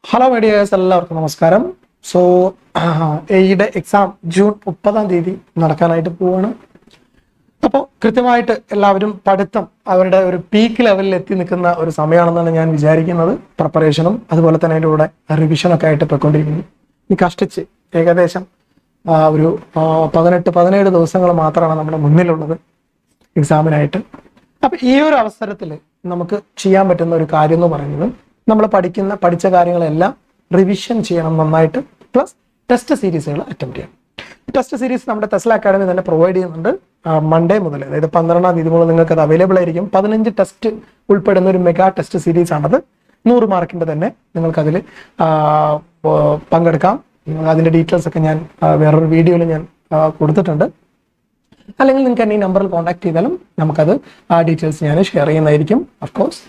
hello മീഡിയേഴ്സ് എല്ലാവർക്കും നമസ്കാരം so എയുടെ എക്സാം ജൂൺ മുപ്പതാം തീയതി നടക്കാനായിട്ട് പോവാണ് അപ്പോൾ കൃത്യമായിട്ട് എല്ലാവരും പഠിത്തം അവരുടെ ഒരു പീക്ക് ലെവലിൽ എത്തി നിൽക്കുന്ന ഒരു സമയമാണെന്നാണ് ഞാൻ വിചാരിക്കുന്നത് പ്രിപ്പറേഷനും അതുപോലെ തന്നെ അതിൻ്റെ കൂടെ റിവിഷനൊക്കെ ആയിട്ട് പോയിക്കൊണ്ടിരിക്കുന്നു ഈ കഷ്ടിച്ച് ഏകദേശം ആ, ഒരു ആ, പതിനെട്ട് പതിനേഴ് ദിവസങ്ങൾ മാത്രമാണ് നമ്മുടെ മുന്നിലുള്ളത് എക്സാമിനായിട്ട് അപ്പൊ ഈ ഒരു അവസരത്തിൽ നമുക്ക് ചെയ്യാൻ പറ്റുന്ന ഒരു കാര്യം എന്ന് പറയുന്നത് നമ്മൾ പഠിക്കുന്ന പഠിച്ച കാര്യങ്ങളെല്ലാം റിവിഷൻ ചെയ്യണം നന്നായിട്ട് പ്ലസ് ടെസ്റ്റ് സീരീസുകൾ അറ്റംപ്റ്റ് ചെയ്യണം ടെസ്റ്റ് സീരീസ് നമ്മുടെ ടെസ്ല അക്കാഡമി തന്നെ പ്രൊവൈഡ് ചെയ്യുന്നുണ്ട് മൺഡേ മുതൽ അതായത് പന്ത്രണ്ടാം തീയതി മുതൽ നിങ്ങൾക്ക് അത് അവൈലബിൾ ആയിരിക്കും പതിനഞ്ച് ടെസ്റ്റ് ഉൾപ്പെടുന്ന ഒരു മെഗാ ടെസ്റ്റ് സീരീസ് ആണത് നൂറ് മാർക്കിന്റെ തന്നെ നിങ്ങൾക്ക് അതിൽ പങ്കെടുക്കാം അതിന്റെ ഡീറ്റെയിൽസ് ഒക്കെ ഞാൻ ആ, വേറൊരു വീഡിയോയിൽ ഞാൻ ആ, കൊടുത്തിട്ടുണ്ട് അല്ലെങ്കിൽ നിങ്ങൾക്ക് എന്നെ ഈ നമ്പറിൽ കോൺടാക്ട് ചെയ്താലും നമുക്കത് ആ ഡീറ്റെയിൽസ് ഞാൻ ഷെയർ ചെയ്യുന്നതായിരിക്കും ഓഫ് കോഴ്സ്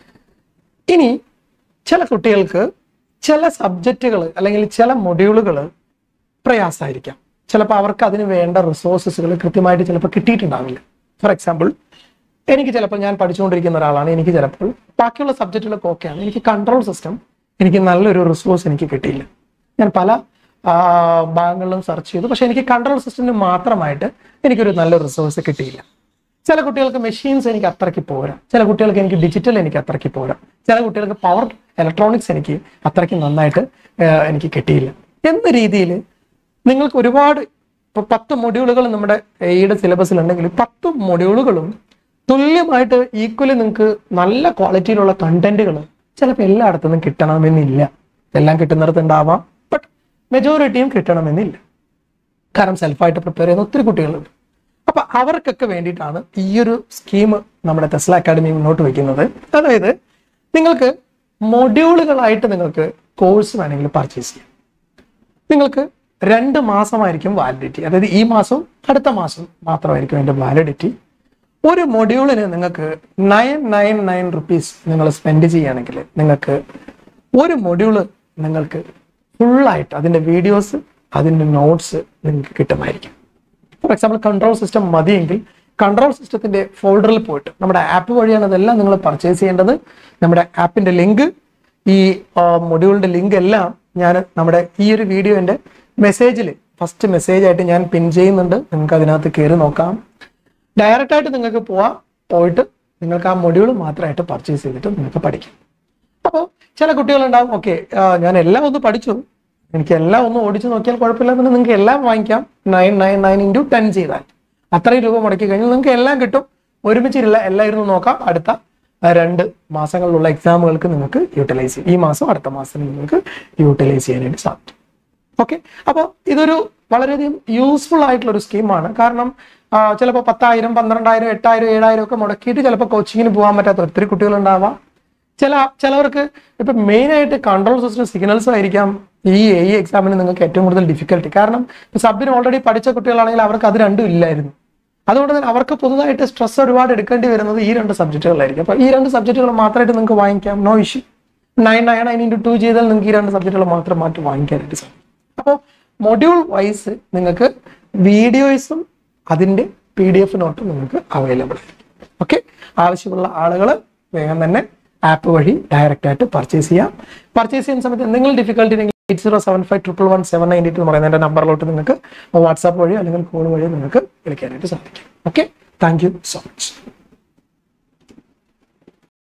ഇനി ചില കുട്ടികൾക്ക് ചില സബ്ജക്റ്റുകൾ അല്ലെങ്കിൽ ചില മൊഡ്യൂളുകൾ പ്രയാസമായിരിക്കാം ചിലപ്പോൾ അവർക്ക് അതിന് വേണ്ട റിസോഴ്സസുകൾ കൃത്യമായിട്ട് ചിലപ്പോൾ കിട്ടിയിട്ടുണ്ടാവില്ല ഫോർ എക്സാമ്പിൾ എനിക്ക് ചിലപ്പോൾ ഞാൻ പഠിച്ചുകൊണ്ടിരിക്കുന്ന ഒരാളാണ് എനിക്ക് ചിലപ്പോൾ ബാക്കിയുള്ള സബ്ജക്റ്റുകളൊക്കെ ഓക്കെയാണ് എനിക്ക് കൺട്രോൾ സിസ്റ്റം എനിക്ക് നല്ലൊരു റിസോഴ്സ് എനിക്ക് കിട്ടിയില്ല ഞാൻ പല ആ, ഭാഗങ്ങളിലും സെർച്ച് ചെയ്തു പക്ഷെ എനിക്ക് കൺട്രോൾ സിസ്റ്റത്തിന് മാത്രമായിട്ട് എനിക്കൊരു നല്ല റിസോഴ്സ് കിട്ടിയില്ല ചില കുട്ടികൾക്ക് മെഷീൻസ് എനിക്ക് അത്രയ്ക്ക് പോരാ ചില കുട്ടികൾക്ക് എനിക്ക് ഡിജിറ്റൽ എനിക്ക് അത്രയ്ക്ക് പോരാ ചില കുട്ടികൾക്ക് പവർ ഇലക്ട്രോണിക്സ് എനിക്ക് അത്രയ്ക്ക് നന്നായിട്ട് ആ, എനിക്ക് കിട്ടിയില്ല എന്ന രീതിയിൽ നിങ്ങൾക്ക് ഒരുപാട് ഇപ്പൊ പത്ത് മൊഡ്യൂളുകൾ നമ്മുടെ എയുടെ സിലബസിൽ ഉണ്ടെങ്കിൽ പത്ത് മൊഡ്യൂളുകളും തുല്യമായിട്ട് ഈക്വലി നിങ്ങൾക്ക് നല്ല ക്വാളിറ്റിയിലുള്ള കണ്ടന്റുകൾ ചിലപ്പോൾ എല്ലായിടത്തുനിന്നും കിട്ടണമെന്നില്ല എല്ലാം കിട്ടുന്നിടത്ത് ഉണ്ടാവാം ബട്ട് മെജോറിറ്റിയും കിട്ടണമെന്നില്ല കാരണം സെൽഫായിട്ട് പ്രിപ്പയർ ചെയ്യുന്ന ഒത്തിരി കുട്ടികളുണ്ട് അപ്പൊ അവർക്കൊക്കെ വേണ്ടിയിട്ടാണ് ഈ ഒരു സ്കീം നമ്മുടെ ടെസ്ല അക്കാഡമി മുന്നോട്ട് വയ്ക്കുന്നത് അതായത് നിങ്ങൾക്ക് മൊഡ്യൂളുകളായിട്ട് നിങ്ങൾക്ക് കോഴ്സ് വേണമെങ്കിൽ പർച്ചേസ് ചെയ്യാം നിങ്ങൾക്ക് രണ്ട് മാസമായിരിക്കും വാലിഡിറ്റി അതായത് ഈ മാസവും അടുത്ത മാസം മാത്രമായിരിക്കും അതിന്റെ വാലിഡിറ്റി ഒരു മൊഡ്യൂളിന് നിങ്ങൾക്ക് നയൻ നയൻ നയൻ റുപ്പീസ് നിങ്ങൾ സ്പെൻഡ് ചെയ്യുകയാണെങ്കിൽ നിങ്ങൾക്ക് ഒരു മൊഡ്യൂള് നിങ്ങൾക്ക് ഫുള്ളായിട്ട് അതിന്റെ വീഡിയോസ് അതിന്റെ നോട്ട്സ് നിങ്ങൾക്ക് കിട്ടുമായിരിക്കും ഫോർ എക്സാമ്പിൾ കൺട്രോൾ സിസ്റ്റം മതിയെങ്കിൽ കൺട്രോൾ സിസ്റ്റത്തിന്റെ ഫോൾഡറിൽ പോയിട്ട് നമ്മുടെ ആപ്പ് വഴിയാണ് അതെല്ലാം നിങ്ങൾ പർച്ചേസ് ചെയ്യേണ്ടത് നമ്മുടെ ആപ്പിന്റെ ലിങ്ക് ഈ മൊഡ്യൂളിന്റെ ലിങ്ക് എല്ലാം ഞാൻ നമ്മുടെ ഈ ഒരു വീഡിയോന്റെ മെസ്സേജിൽ ഫസ്റ്റ് മെസ്സേജ് ആയിട്ട് ഞാൻ പിൻ ചെയ്യുന്നുണ്ട് നിങ്ങൾക്ക് അതിനകത്ത് കയറി നോക്കാം ഡയറക്റ്റ് ആയിട്ട് നിങ്ങൾക്ക് പോവാം പോയിട്ട് നിങ്ങൾക്ക് ആ മൊഡ്യൂൾ മാത്രമായിട്ട് പർച്ചേസ് ചെയ്തിട്ട് നിങ്ങൾക്ക് പഠിക്കാം അപ്പോൾ ചില കുട്ടികളുണ്ടാവും ഓക്കെ ഞാൻ എല്ലാം ഒന്ന് പഠിച്ചു എനിക്ക് എല്ലാം ഒന്ന് ഓടിച്ചു നോക്കിയാൽ കുഴപ്പമില്ല പിന്നെ നിങ്ങൾക്ക് എല്ലാം വാങ്ങിക്കാം nine nine nine into ten ചെയ്താൽ അത്രയും രൂപ മുടക്കി കഴിഞ്ഞാൽ നിങ്ങൾക്ക് എല്ലാം കിട്ടും ഒരുമിച്ചില്ല എല്ലാം ഇരുന്ന് നോക്കാം അടുത്ത ആ, രണ്ട് മാസങ്ങളിലുള്ള എക്സാമുകൾക്ക് നിങ്ങൾക്ക് യൂട്ടിലൈസ് ചെയ്യാം ഈ മാസം അടുത്ത മാസം നിങ്ങൾക്ക് യൂട്ടിലൈസ് ചെയ്യാനായിട്ട് സാധിക്കും ഓക്കെ അപ്പോൾ ഇതൊരു വളരെയധികം യൂസ്ഫുൾ ആയിട്ടുള്ള ഒരു സ്കീമാണ് കാരണം ചിലപ്പോൾ പത്തായിരം പന്ത്രണ്ടായിരം എട്ടായിരം ഏഴായിരം ഒക്കെ മുടക്കിയിട്ട് ചിലപ്പോൾ കോച്ചിങ്ങിന് പോകാൻ പറ്റാത്ത ഒത്തിരി കുട്ടികളുണ്ടാവാം ചില ചിലവർക്ക് ഇപ്പൊ മെയിൻ ആയിട്ട് കൺട്രോൾ സിസ്റ്റം സിഗ്നൽസ് ആയിരിക്കാം ഈ എ എക്സാമിന് നിങ്ങൾക്ക് ഏറ്റവും കൂടുതൽ ഡിഫിക്കൽട്ടി കാരണം സബിന് ഓൾറെഡി പഠിച്ച കുട്ടികളാണെങ്കിൽ അവർക്ക് അത് രണ്ടും ഇല്ലായിരുന്നു അതുകൊണ്ട് തന്നെ അവർക്ക് പുതുതായിട്ട് സ്ട്രെസ് ഒരുപാട് എടുക്കേണ്ടി വരുന്നത് ഈ രണ്ട് സബ്ജക്റ്റുകളായിരിക്കും അപ്പൊ ഈ രണ്ട് സബ്ജക്റ്റുകൾ മാത്രമായിട്ട് നിങ്ങൾക്ക് വാങ്ങിക്കാം no issue nine nine nine into two ചെയ്താൽ നിങ്ങൾക്ക് ഈ രണ്ട് സബ്ജക്റ്റുകൾ മാത്രം മാറ്റി വാങ്ങിക്കാനായിട്ട് സാധിക്കും അപ്പോൾ മൊഡ്യൂൾ വൈസ് നിങ്ങൾക്ക് വീഡിയോസും അതിന്റെ പി ഡി എഫ് നോട്ടും നിങ്ങൾക്ക് അവൈലബിൾ ആയിരിക്കും ഓക്കെ ആവശ്യമുള്ള ആളുകൾ വേഗം തന്നെ ആപ്പ് വഴി ഡയറക്റ്റ് ആയിട്ട് പർച്ചേസ് ചെയ്യാം പർച്ചേസ് ചെയ്യുന്ന സമയത്ത് എന്തെങ്കിലും ഡിഫിക്കൽട്ടി ഉണ്ടെങ്കിൽ eight zero seven five triple one seven nine eight എന്ന് പറയുന്ന എൻ്റെ നമ്പറിലോട്ട് നിങ്ങൾക്ക് വാട്സാപ്പ് വഴി അല്ലെങ്കിൽ കോൾ വഴി നിങ്ങൾക്ക് വിളിക്കാനായിട്ട് സാധിക്കും okay thank you so much